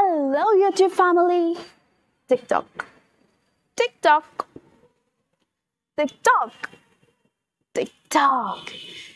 Hello, YouTube family. TikTok. TikTok. TikTok. TikTok.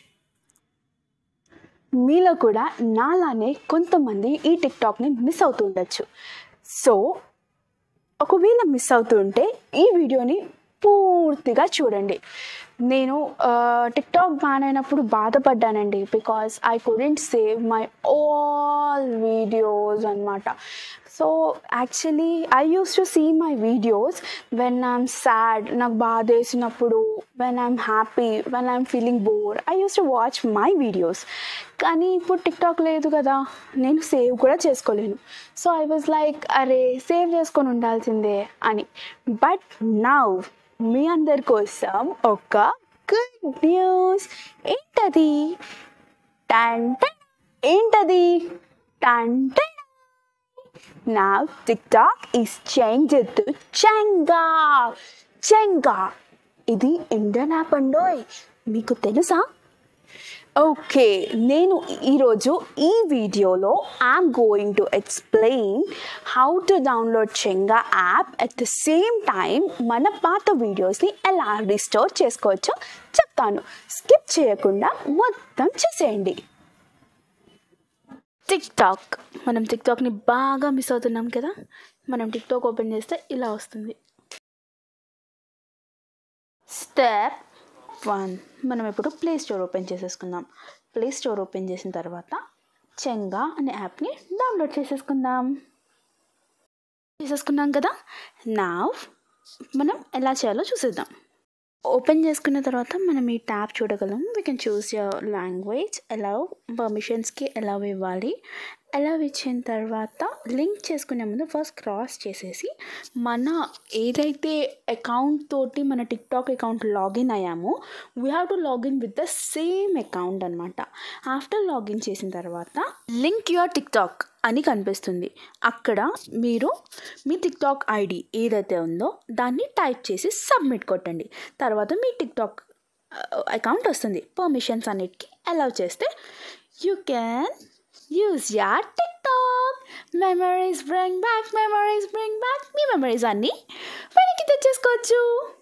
మీలో కూడా నాలానే కొంతమంది ఈ టిక్టాక్ని మిస్ అవుతూ ఉండొచ్చు సో ఒకవేళ మిస్ అవుతుంటే ఈ వీడియోని పూర్తిగా చూడండి నేను టిక్టాక్ బ్యాన్ అయినప్పుడు బాధపడ్డానండి because I couldn't save my all videos అనమాట so actually I use to see my videos when I'm sad నాకు బాధ వేసినప్పుడు when I'm happy when I'm feeling bore I use to watch my videos కానీ ఇప్పుడు TikTok లేదు కదా నేను save కూడా చేసుకోలేను సో ఐ వాజ్ లైక్ అరే సేవ్ చేసుకొని ఉండాల్సిందే అని బట్ నౌ మీ అందరి కోసం ఒక గుడ్ న్యూస్ ఏంటది టన్ టన్. ఏంటది టన్ టన్. Now TikTok is changed to Chenga. Chenga. ఇది ఇండియన్ యాప్ అండోయ్ మీకు తెలుసా ఓకే నేను ఈరోజు ఈ వీడియోలో I'm going to explain how to download Chenga app at the same time మన పాత వీడియోస్ని ఎలా రిస్టోర్ చేసుకోవచ్చో చెప్తాను స్కిప్ చేయకుండా మొత్తం చూసేయండి టిక్టాక్ మనం టిక్టాక్ని బాగా మిస్ అవుతున్నాం కదా మనం టిక్టాక్ ఓపెన్ చేస్తే ఇలా వస్తుంది స్టెప్ వన్ మనం ఇప్పుడు ప్లే స్టోర్ ఓపెన్ చేసేసుకుందాం ప్లే స్టోర్ ఓపెన్ చేసిన తర్వాత చెంగా అనే యాప్ని డౌన్లోడ్ చేసేసుకుందాం చేసేసుకున్నాం కదా నా మనం ఎలా చేయాలో చూసేద్దాం ఓపెన్ చేసుకున్న తర్వాత మనం ఈ ట్యాబ్ చూడగలం we can choose your language ఎలా పర్మిషన్స్కి ఎలా ఇవ్వాలి ఎలా ఇచ్చిన తర్వాత లింక్ చేసుకునే ముందు ఫస్ట్ క్రాస్ చేసేసి మన ఏదైతే అకౌంట్ తోటి మన టిక్టాక్ అకౌంట్ లాగిన్ అయ్యామో we have to login with the same account అనమాట ఆఫ్టర్ లాగిన్ చేసిన తర్వాత లింక్ యువర్ టిక్టాక్ అని కనిపిస్తుంది అక్కడ మీరు మీ టిక్టాక్ ఐడి ఏదైతే ఉందో దాన్ని టైప్ చేసి సబ్మిట్ కొట్టండి తర్వాత మీ టిక్టాక్ అకౌంట్ వస్తుంది పర్మిషన్స్ అన్నిటికీ అలౌ చేస్తే you can use your TikTok memories bring back memories bring back మీ మెమరీస్ అన్నీ వెనక్కి తెచ్చేసుకోవచ్చు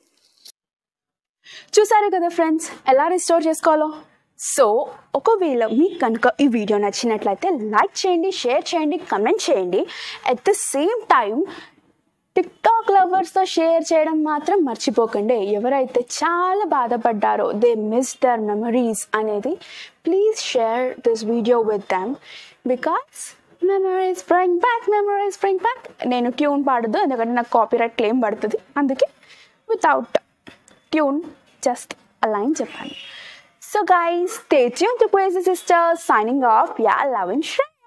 చూసారు కదా ఫ్రెండ్స్ ఎలా రిస్టోర్ చేసుకోవాలో సో ఒకవేళ మీకు కనుక ఈ వీడియో నచ్చినట్లయితే లైక్ చేయండి షేర్ చేయండి కమెంట్ చేయండి at the same time TikTok లవర్స్తో షేర్ చేయడం మాత్రం మర్చిపోకండి ఎవరైతే చాలా బాధపడ్డారో దే మిస్ దర్ మెమరీస్ అనేది please share this video with them because memories bring back memories bring back నేను ట్యూన్ పాడదు ఎందుకంటే నాకు కాపీరైట్ క్లెయిమ్ పడుతుంది అందుకే without tune just a line చెప్పాను So guys, stay tuned to Crazy Sisters signing off. Yeah, love and share.